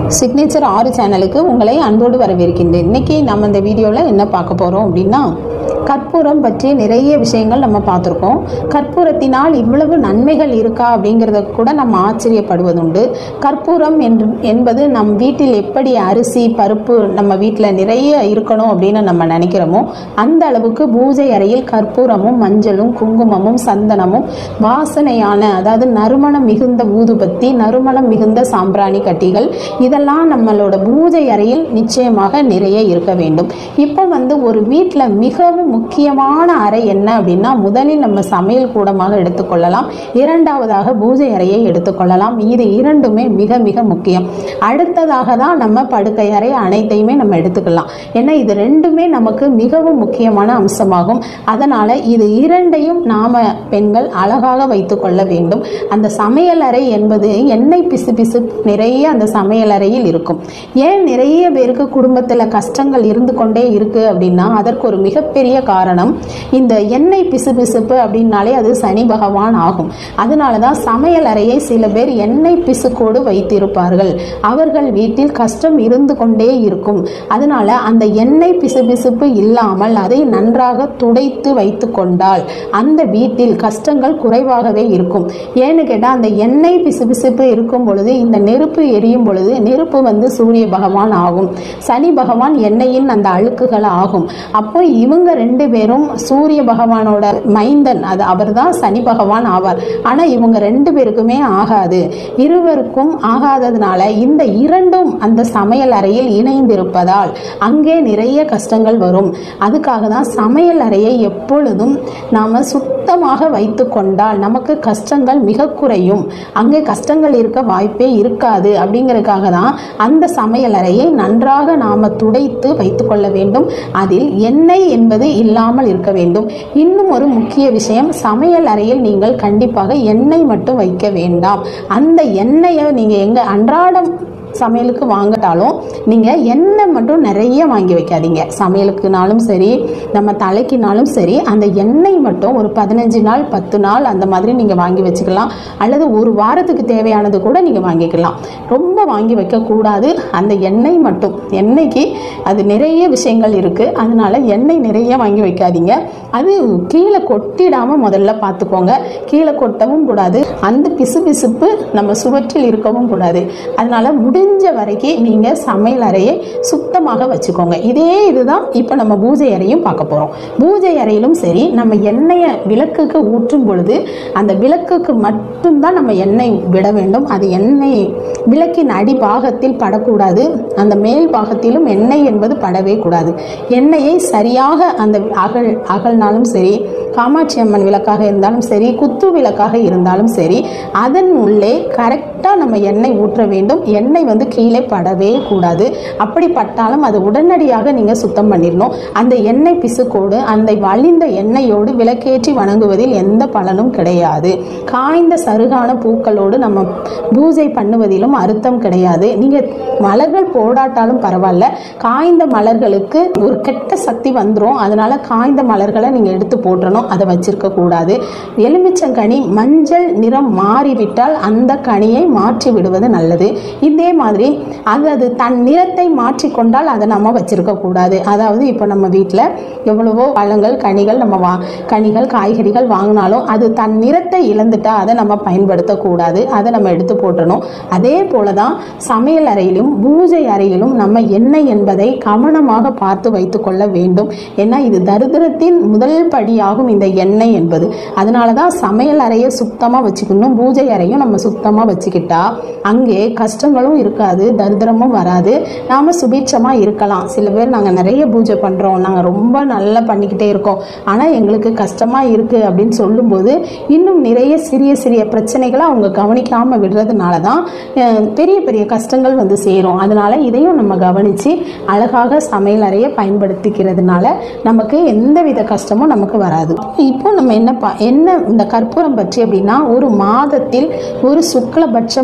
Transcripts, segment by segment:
signature ஆறு சேனலுக்கு உங்களை அன்போடு வரவேற்கின்றேன் இன்னைக்கு நம்ம இந்த வீடியோவில் என்ன பார்க்க போகிறோம் அப்படின்னா கற்பூரம் பற்றி நிறைய விஷயங்கள் நம்ம பார்த்துருக்கோம் கற்பூரத்தினால் இவ்வளவு நன்மைகள் இருக்கா அப்படிங்கிறத கூட நம்ம ஆச்சரியப்படுவதுண்டு கற்பூரம் என்று என்பது நம் வீட்டில் எப்படி அரிசி பருப்பு நம்ம வீட்டில் நிறைய இருக்கணும் அப்படின்னு நம்ம நினைக்கிறோமோ அந்த அளவுக்கு பூஜை அறையில் கற்பூரமும் மஞ்சளும் குங்குமமும் சந்தனமும் வாசனையான அதாவது நறுமணம் மிகுந்த ஊதுபத்தி நறுமணம் மிகுந்த சாம்பிராணி கட்டிகள் இதெல்லாம் நம்மளோட பூஜை அறையில் நிச்சயமாக நிறைய இருக்க வேண்டும் இப்போ வந்து ஒரு வீட்டில் மிகவும் முக்கியமான அறை என்ன அப்படின்னா முதலில் நம்ம சமையல் கூடமாக எடுத்துக்கொள்ளலாம் இரண்டாவதாக பூஜை அறையை எடுத்துக்கொள்ளலாம் இது இரண்டுமே மிக மிக முக்கியம் அடுத்ததாக தான் நம்ம படுக்கை அறை அனைத்தையுமே நம்ம எடுத்துக்கலாம் ஏன்னா இது ரெண்டுமே நமக்கு மிகவும் முக்கியமான அம்சமாகும் அதனால் இது இரண்டையும் நாம பெண்கள் அழகாக வைத்துக்கொள்ள வேண்டும் அந்த சமையல் அறை என்பது எண்ணெய் பிசு பிசு நிறைய அந்த சமையல் அறையில் இருக்கும் ஏன் நிறைய பேருக்கு குடும்பத்தில் கஷ்டங்கள் இருந்து கொண்டே இருக்கு அப்படின்னா அதற்கு ஒரு மிகப்பெரிய காரணம் இந்த எண்ணெய் பிசுபிசுப்பு அப்படின்னாலே அது சனி பகவான் ஆகும் அதனால தான் சமையல் அறையை சில பேர் எண்ணெய் பிசுக்கோடு வைத்திருப்பார்கள் அவர்கள் வீட்டில் கஷ்டம் இருந்து கொண்டே இருக்கும் அதனால அந்த எண்ணெய் பிசுபிசுப்பு இல்லாமல் அதை நன்றாக துடைத்து வைத்து கொண்டால் அந்த வீட்டில் கஷ்டங்கள் குறைவாகவே இருக்கும் ஏன்னு கேட்டால் அந்த எண்ணெய் பிசுபிசுப்பு இருக்கும் பொழுது இந்த நெருப்பு எரியும் பொழுது நெருப்பு வந்து சூரிய பகவான் ஆகும் சனி பகவான் எண்ணெயின் அந்த அழுக்குகள் ஆகும் அப்போ இவங்க ரெண்டு பேரும் சூரிய பகவானோட மைந்தன் அது அவர்தான் சனி பகவான் ஆவார் ஆனால் இவங்க ரெண்டு பேருக்குமே ஆகாது இருவருக்கும் ஆகாததுனால இந்த இரண்டும் அந்த சமையல் அறையில் இணைந்திருப்பதால் அங்கே நிறைய கஷ்டங்கள் வரும் அதுக்காக தான் சமையல் அறையை எப்பொழுதும் நாம் சுத்தமாக வைத்து கொண்டால் நமக்கு கஷ்டங்கள் மிக குறையும் அங்கே கஷ்டங்கள் இருக்க வாய்ப்பே இருக்காது அப்படிங்கிறதுக்காக தான் அந்த சமையல் அறையை நன்றாக நாம் துடைத்து வைத்துக்கொள்ள வேண்டும் அதில் எண்ணெய் என்பது இல்லாமல் இருக்க வேண்டும் இன்னும் ஒரு முக்கிய விஷயம் சமையல் அறையில் நீங்கள் கண்டிப்பாக எண்ணெய் மட்டும் வைக்க வேண்டாம் அந்த எண்ணெயை நீங்கள் எங்கள் அன்றாடம் சமையலுக்கு வாங்கிட்டாலும் நீங்கள் எண்ணெய் மட்டும் நிறைய வாங்கி வைக்காதீங்க சமையலுக்குனாலும் சரி நம்ம தலைக்குனாலும் சரி அந்த எண்ணெய் மட்டும் ஒரு பதினஞ்சு நாள் பத்து நாள் அந்த மாதிரி நீங்கள் வாங்கி வச்சுக்கலாம் அல்லது ஒரு வாரத்துக்கு தேவையானது கூட நீங்கள் வாங்கிக்கலாம் ரொம்ப வாங்கி வைக்கக்கூடாது அந்த எண்ணெய் மட்டும் எண்ணெய்க்கு அது நிறைய விஷயங்கள் இருக்குது அதனால எண்ணெய் நிறைய வாங்கி வைக்காதீங்க அது கீழே கொட்டிடாமல் முதல்ல பார்த்துக்கோங்க கீழே கொட்டவும் கூடாது அந்த பிசு பிசுப்பு நம்ம சுவற்றில் இருக்கவும் கூடாது அதனால முடிஞ்ச வரைக்கும் நீங்கள் சமையல் அறையை சுத்தமாக வச்சுக்கோங்க இதே இதுதான் இப்போ நம்ம பூஜை அறையும் பார்க்க போகிறோம் பூஜை அறையிலும் சரி நம்ம எண்ணெயை விளக்குக்கு ஊற்றும் பொழுது அந்த விளக்குக்கு மட்டும்தான் நம்ம எண்ணெய் விட வேண்டும் அது எண்ணெய் விளக்கின் அடி பாகத்தில் படக்கூடாது அந்த மேல் பாகத்திலும் எண்ணெய் என்பது படவே கூடாது எண்ணெயை சரியாக அந்த அகல் அகல்னாலும் சரி காமாட்சி அம்மன் விளக்காக இருந்தாலும் சரி குத்து விளக்காக இருந்தாலும் சரி அதன் உள்ளே கரெக்டாக நம்ம எண்ணெய் ஊற்ற வேண்டும் எண்ணெய் வந்து கீழே படவே கூடாது அப்படி பட்டாலும் அது உடனடியாக நீங்கள் சுத்தம் பண்ணிடணும் அந்த எண்ணெய் பிசுக்கோடு அந்த வழிந்த எண்ணெயோடு விளக்கேற்றி வணங்குவதில் எந்த பலனும் கிடையாது காய்ந்த சருகான பூக்களோடு நம்ம பூஜை பண்ணுவதிலும் அர்த்தம் கிடையாது நீங்கள் மலர்கள் போடாட்டாலும் பரவாயில்ல காய்ந்த மலர்களுக்கு ஒரு கெட்ட சக்தி வந்துடும் அதனால காய்ந்த மலர்களை நீங்கள் எடுத்து போட்டுறணும் அதை வச்சிருக்க கூடாது எலுமிச்சங்கனி மஞ்சள் நிறம் மாறிவிட்டால் அந்த கனியை மாற்றி விடுவது நல்லது இதே மாதிரி அது அது தன் நிறத்தை மாற்றிக்கொண்டால் அதை நம்ம வச்சிருக்க கூடாது அதாவது இப்போ நம்ம வீட்டில் எவ்வளவோ பழங்கள் கனிகள் நம்ம வா கனிகள் காய்கறிகள் வாங்கினாலும் அது தன் நிறத்தை இழந்துட்டா அதை நம்ம பயன்படுத்தக்கூடாது அதை நம்ம எடுத்து போட்டணும் அதே போல தான் சமையல் அறையிலும் பூஜை அறையிலும் நம்ம எண்ணெய் என்பதை கவனமாக பார்த்து வைத்து கொள்ள வேண்டும் ஏன்னா இது தரித்திரத்தின் முதல் படியாகும் இந்த எண்ணெய் என்பது அதனால தான் சமையல் அறையை சுத்தமாக வச்சுக்கணும் பூஜை அறையும் நம்ம சுத்தமாக வச்சுக்கிட்டா அங்கே கஷ்டங்களும் இருக்காது தரித்திரமும் வராது நாம் சுபீட்சமாக இருக்கலாம் சில பேர் நாங்கள் நிறைய பூஜை பண்ணுறோம் நாங்கள் ரொம்ப நல்லா பண்ணிக்கிட்டே இருக்கோம் ஆனால் எங்களுக்கு கஷ்டமாக இருக்குது அப்படின்னு சொல்லும்போது இன்னும் நிறைய சிறிய சிறிய பிரச்சனைகளை அவங்க கவனிக்காமல் விடுறதுனால தான் அஹ், பெரிய பெரிய கஷ்டங்கள் வந்து சேரும் அதனால இதையும் நம்ம கவனித்து அழகாக சமையல் அறையை பயன்படுத்திக்கிறதுனால நமக்கு எந்தவித கஷ்டமும் நமக்கு வராது இப்போ நம்ம என்ன பா என்ன இந்த கற்பூரம் பற்றி அப்படின்னா ஒரு மாதத்தில் ஒரு சுக்லபட்சம்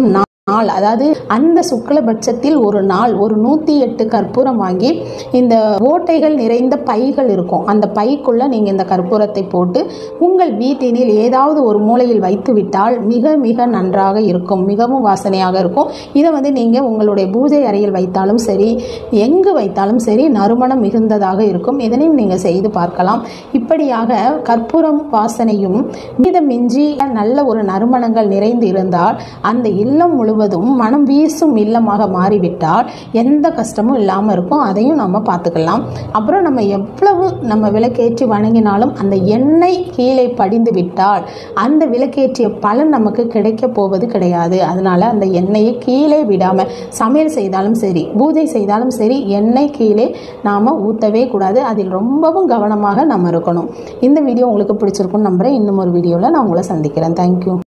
நாள் அதாவது அந்த சுக்லபட்சத்தில் ஒரு நாள் ஒரு நூற்றி எட்டு கற்பூரம் வாங்கி இந்த ஓட்டைகள் நிறைந்த பைகள் இருக்கும் அந்த பைக்குள்ளே நீங்கள் இந்த கற்பூரத்தை போட்டு உங்கள் வீட்டினில் ஏதாவது ஒரு மூலையில் வைத்து விட்டால் மிக மிக நன்றாக இருக்கும் மிகவும் வாசனையாக இருக்கும் இதை வந்து நீங்கள் உங்களுடைய பூஜை அறையில் வைத்தாலும் சரி எங்கு வைத்தாலும் சரி நறுமணம் மிகுந்ததாக இருக்கும் இதனையும் நீங்கள் செய்து பார்க்கலாம் இப்படியாக கற்பூரம் வாசனையும் மிதமிஞ்சி நல்ல ஒரு நறுமணங்கள் நிறைந்து இருந்தால் அந்த இல்லம் முழுவதும் மனம் வீசும் இல்லமாக மாறிவிட்டால் எந்த கஷ்டமும் இல்லாமல் இருக்கும் அதையும் நம்ம பார்த்துக்கலாம் அப்புறம் நம்ம எவ்வளவு நம்ம விளக்கேற்றி வணங்கினாலும் அந்த எண்ணெய் கீழே படிந்து விட்டால் அந்த விளக்கேற்றிய பலன் நமக்கு கிடைக்க போவது கிடையாது அதனால அந்த எண்ணெயை கீழே விடாமல் சமையல் செய்தாலும் சரி பூஜை செய்தாலும் சரி எண்ணெய் கீழே நாம் ஊற்றவே கூடாது அதில் ரொம்பவும் கவனமாக நம்ம இருக்கணும் இந்த வீடியோ உங்களுக்கு பிடிச்சிருக்கும்னு நம்புகிறேன் இன்னும் ஒரு வீடியோவில் நான் உங்களை சந்திக்கிறேன் தேங்க்யூ